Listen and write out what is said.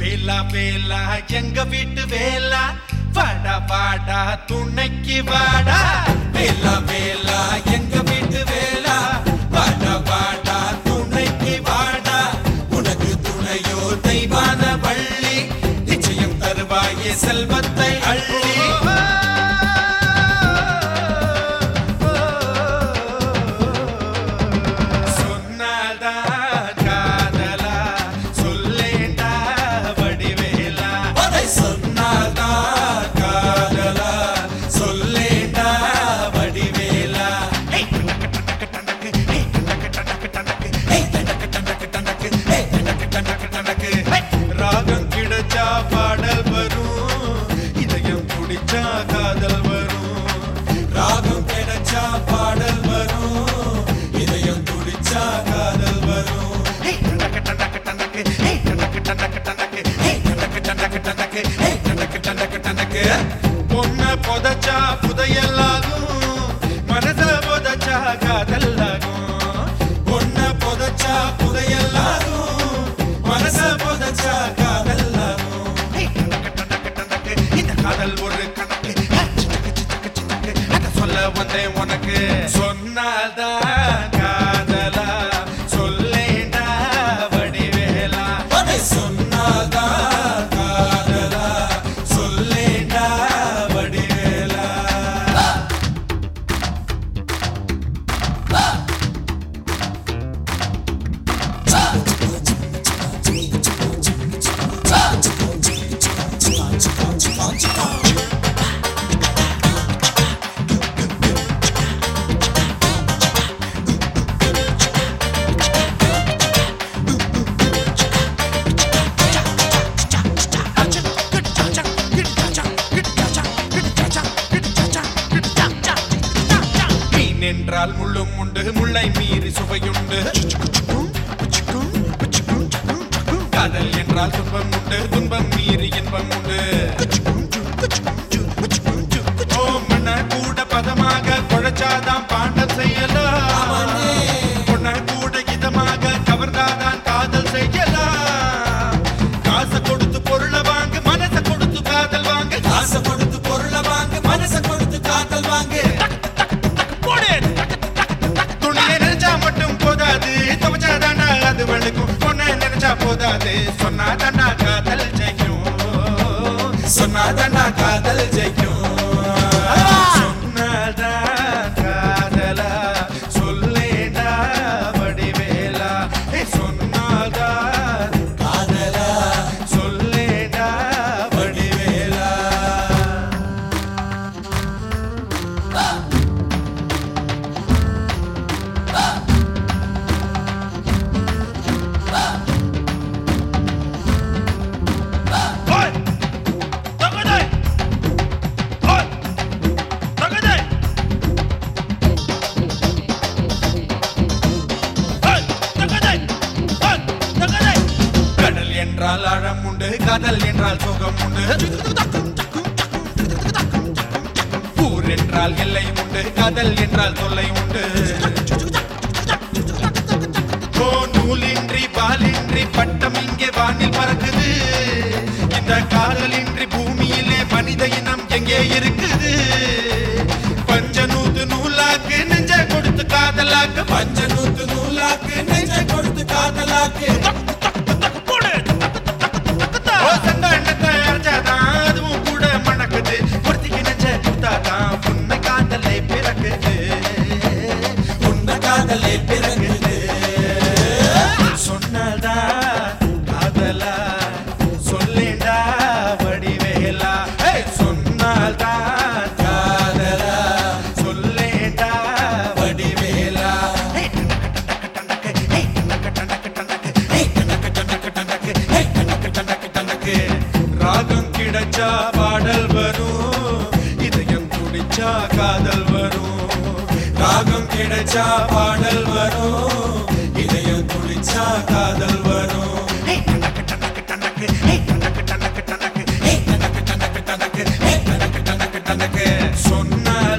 வேலா வேலா எங்க வீட்டு வேலா வாடா வாடா துணைக்கு வாடா வேலா வேலா எங்க வீட்டு வேலா வாடா வாடா துணைக்கு வாடா உனக்கு துணையோ தெய்வான வள்ளி நிச்சயம் தருவாயே செல்வத்தை அள்ளி சொன்னாதா காதலா சொல்லேண்டா வடிவேலா அதை சொன்னாதா காதலா சொல்லேண்டா வடிவேலா ஏய், டண்டக்கு, டண்டக்கு, டண்டக்கு, ஏய், டண்டக்கு, டண்டக்கு, டண்டக்கு, ஏய், டண்டக்கு, டண்டக்கு, டண்டக்கு, ஏய், டண்டக்கு, டண்டக்கு, டண்டக்கு. ஏய், ராகம் கிடைச்சா பாடல் வரும் இதயம் துடிச்சா காதல் வரும் ராகம் கிடைச்சா பாடல் வரும் இதயம் துடிச்சா காதல் வரும் ஏய், டண்டக்கு, டண்டக்கு, டண்டக்கு, ஏய், டண்டக்கு, டண்டக்கு, டண்டக்கு, ஏய், டண்டக்கு, டண்டக்கு, டண்டக்கு, ஏய், டண்டக்கு, டண்டக்கு, டண்டக்கு. பொண்ண புதைச்சா புதையலாகும் மனச புதைச்சா காதல்லாகும் பொண்ண புதைச்சா புதையலாகும் மனச புதைச்சா காதல்லாகும் ஏய், டண்டக்கு, டண்டக்கு, டண்டக்கு, இந்த காதல் ஒரு கணக்கு சிட்டக்கு, சிட்டக்கு, சிட்டக்கு, அத சொல்ல வந்தேன் உனக்கு சொன்னாதான் காதலா சொல்லேண்டா வடிவேலா அதை சொன்னாதான் காதலா சொல்லேண்டா வடிவேலா மீன் என்றால் முள்ளும் உண்டு முள்ளை மீறி சுவையுண்டு காதல் என்றால் துன்பம் உண்டு துன்பம் மீறி இன்பம் உண்டு ஓ மண்ண கூட பதமாக குழைச்சாதான் பாண்டம் செய்யலாம் பொண்ண கூட இதமாக கவர்ந்தாதான் காதல் செய்யலாம் காசை கொடுத்து பொருளை வாங்க மனசை கொடுத்து காதல் வாங்க காசை கொடுத்து பொருளை வாங்க மனசை கொடுத்து காதல் வாங்க துணியை நினைச்சா மட்டும் போதாது துவச்சாதாண்டா அது வெளுக்கும் பொண்ணை நினைச்சா போதாது சொன்னாதாண்டா காதல் ஜெயிக்கும் சொன்னாதாண்டா காதல் ஜெயிக்கும் சொன்னாதா காதலா சொல்லேடா வடிவேலா ஏய், சொன்னாதா காதலா சொல்லேடா வடிவேலா Oi! Tagaday! Oi! Tagaday! Oi! Tagaday! Oi! Tagaday! கடல் என்றால் ஆழம் உண்டு காதல் என்றால் சுகம் உண்டு ஊர் என்றால் எல்லை உண்டு காதல் என்றால் தொல்லை உண்டு ஓ நூலின்றி பாலின்றி பட்டம் இங்கே வானில் பறக்குது இந்த காதலின்றி பூமியிலே மனித இனம் எங்கே இருக்குது பஞ்சநூத்து நூலாக்கு நெஞ்ச கொடுத்து காதலாக்கு பஞ்சநூத்து நூலாக்கு நெஞ்ச கொடுத்து காதலாக்கு ஓ சந்தானத்தை அரைச்சாதான் அதுவும் கூட மணக்குது ஒருத்திக்கு நெஞ்ச கொடுத்தாதான் உண்மை காதலை பிறக்குது உண்மை காதலை பிறக்குது சொன்னதா காதலா சொல்லேண்டா வடிவேலா ஏய், சொன்னால்தா காதலா சொல்லேண்டா வடிவேலா ஏய், டண்டக்கு, டண்டக்கு, ஏய், டண்டக்கு, டண்டக்கு, டண்டக்கு, ஏய், டண்டக்கு, டண்டக்கு, டண்டக்கு, ஏய், டண்டக்கு, டண்டக்கு, டண்டக்கு. ராகம் கிடைச்சா பாடல் வரும் இதயம் துடிச்சா காதல் வரும் ராகம் கிடைச்சா பாடல் வரும் இதயம் துடிச்சா காதல் வரும் ஏய், டண்டக்கு, டண்டக்கு, டண்டக்கு, ஏய், டண்டக்கு, டண்டக்கு, டண்டக்கு, ஏய், டண்டக்கு, டண்டக்கு, டண்டக்கு, ஏய், டண்டக்கு, டண்டக்கு, டண்டக்கு. சொன்ன